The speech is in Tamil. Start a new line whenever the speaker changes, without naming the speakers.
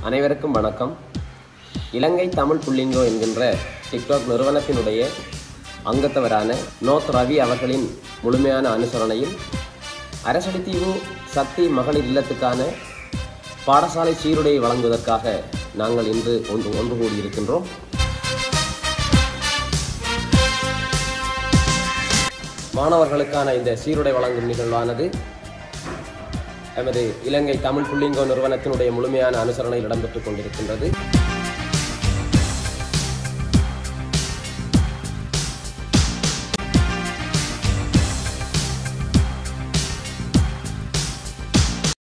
அனைவருக்கும் வணக்கம் இலங்கை தமிழ் புள்ளிங்கோ என்கின்ற டிக்டாக் நிறுவனத்தினுடைய அங்கத்தவரான நோத் ரவி அவர்களின் முழுமையான அனுசரணையில் அரசடித்தீவு சக்தி மகளிர் இல்லத்துக்கான பாடசாலை சீருடையை வழங்குவதற்காக நாங்கள் இன்று ஒன்று ஒன்று கூடியிருக்கின்றோம் மாணவர்களுக்கான இந்த சீருடை வழங்கும் நிகழ்வானது எமது இலங்கை தமிழ் புள்ளிங்கோ நிறுவனத்தினுடைய முழுமையான அனுசரணையில் இடம்பெற்றுக் கொண்டிருக்கின்றது